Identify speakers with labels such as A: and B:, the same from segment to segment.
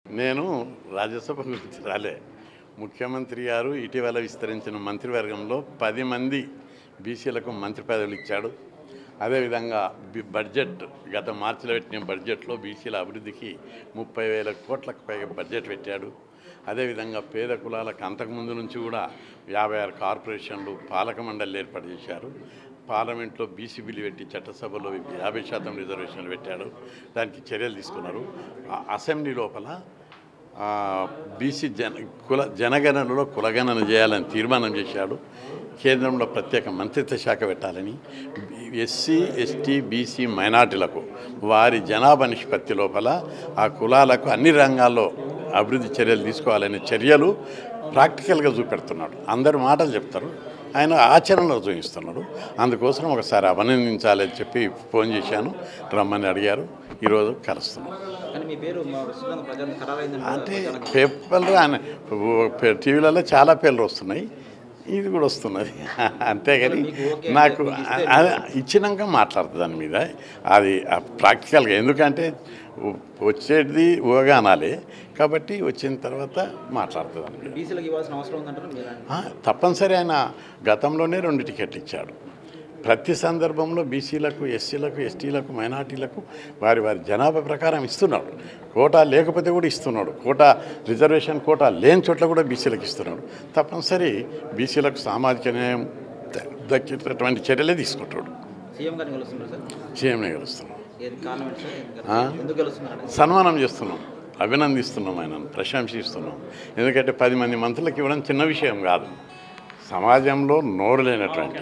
A: నేను రాజ్యసభ గురించి రాలే ముఖ్యమంత్రి గారు ఇటీవల విస్తరించిన మంత్రివర్గంలో పది మంది బీసీలకు మంత్రి పదవులు ఇచ్చాడు అదేవిధంగా బి- బడ్జెట్ గత మార్చిలో పెట్టిన బడ్జెట్లో బీసీల అభివృద్ధికి ముప్పై వేల కోట్లకు పైగా బడ్జెట్ పెట్టాడు అదేవిధంగా పేద కులాలకు అంతకుముందు నుంచి కూడా యాభై ఆరు కార్పొరేషన్లు పాలక మండలి ఏర్పాటు చేశారు పార్లమెంట్లో బీసీ బిల్లు పెట్టి చట్టసభలో యాభై శాతం రిజర్వేషన్లు పెట్టాడు దానికి చర్యలు తీసుకున్నారు ఆ అసెంబ్లీ లోపల ఆ, బీసీ జన కుల జనగణనలో కులగణన చేయాలని తీర్మానం చేశాడు కేంద్రంలో ప్రత్యేక మంత్రిత్వ శాఖ పెట్టాలని ఎస్సీ ఎస్టీ బీసీ మైనార్టీలకు వారి జనాభా నిష్పత్తి లోపల ఆ కులాలకు అన్ని రంగాల్లో అభివృద్ధి చర్యలు తీసుకోవాలనే చర్యలు ప్రాక్టికల్గా చూపెడుతున్నాడు అందరు మాటలు చెప్తారు ఆయన ఆచరణలో చూపిస్తున్నాడు అందుకోసం ఒకసారి అభినందించాలని చెప్పి ఫోన్ చేశాను రమ్మని అడిగారు ఈరోజు కలుస్తున్నాం
B: కానీ మీ పేరు మా విశ్వనాథ ప్రజలు ఖరారైందని
A: అంటే పేపర్లు ఆయన టీవీలలో చాలా పేర్లు వస్తున్నాయి ఇది కూడా వస్తున్నది అంతేగాని
B: మీకు ఓకే
A: నాకు
B: మీకు ఇస్తే
A: అది ఇచ్చినాక మాట్లాడుతుంది దాని మీద అది ప్రాక్టికల్గా ఎందుకంటే ఉ- వచ్చేది ఊగా అనాలి కాబట్టి వచ్చిన తర్వాత మాట్లాడుతుంది దాని మీద
B: బీసీలకు ఇవ్వాల్సిన అవసరం ఉందంటారు మీరు
A: ఆ, తప్పనిసరి ఆయన గతంలోనే రెండు టికెట్లు ఇచ్చాడు ప్రతి సందర్భంలో బీసీలకు ఎస్సీలకు ఎస్టీలకు మైనార్టీలకు వారి వారి జనాభా ప్రకారం ఇస్తున్నాడు కోటా లేకపోతే కూడా ఇస్తున్నాడు కోటా రిజర్వేషన్ కోటా లేని చోట్ల కూడా బీసీలకు ఇస్తున్నాడు తప్పనిసరి బీసీలకు సామాజిక న్యాయం ద- దక్కేటటువంటి చర్యలే తీసుకుంటాడు
B: సీఎం గారిని గెలుస్తున్నారు సార్
A: సీఎంనే గెలుస్తున్నాం
B: ఏది కారణం ఏంటి సార్ ఎందుకు
A: ఆ?
B: గెలుస్తున్నారు? ఎందుకు గెలుస్తున్నారండి
A: సన్మానం చేస్తున్నాం అభినందిస్తున్నాం ఆయనను ప్రశంసిస్తున్నాం ఎందుకంటే పది మంది మంత్రులకు ఇవ్వడం చిన్న విషయం కాదు సమాజంలో నోరు లేనటువంటి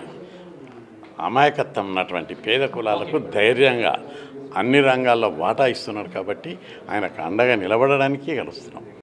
A: అమాయకత్వం ఉన్నటువంటి పేద కులాలకు ధైర్యంగా అన్ని రంగాల్లో వాటా ఇస్తున్నాడు కాబట్టి ఆయనకు అండగా నిలబడడానికి కలుస్తున్నాం